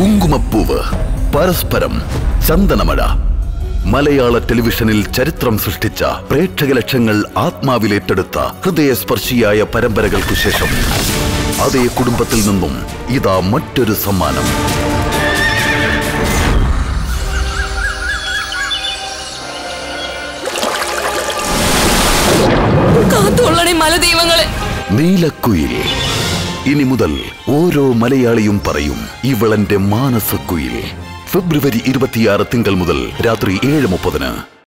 കുങ്കുമപ്പൂവ് പരസ്പരം ചന്ദനമഴ മലയാള ടെലിവിഷനിൽ ചരിത്രം സൃഷ്ടിച്ച പ്രേക്ഷക ലക്ഷങ്ങൾ ആത്മാവിലേറ്റെടുത്ത ഹൃദയസ്പർശിയായ പരമ്പരകൾക്കു ശേഷം അതേ കുടുംബത്തിൽ നിന്നും ഇതാ മറ്റൊരു സമ്മാനം കാത്തുകൊള്ളണേ മലദൈവങ്ങളെ നീലക്കുയിൽ ഇനി മുതൽ ഓരോ മലയാളിയും പറയും ഇവളെന്റെ മാനസക്കുയിൽ ഫെബ്രുവരി ഇരുപത്തിയാറ് തിങ്കൾ മുതൽ രാത്രി ഏഴ് മുപ്പതിന്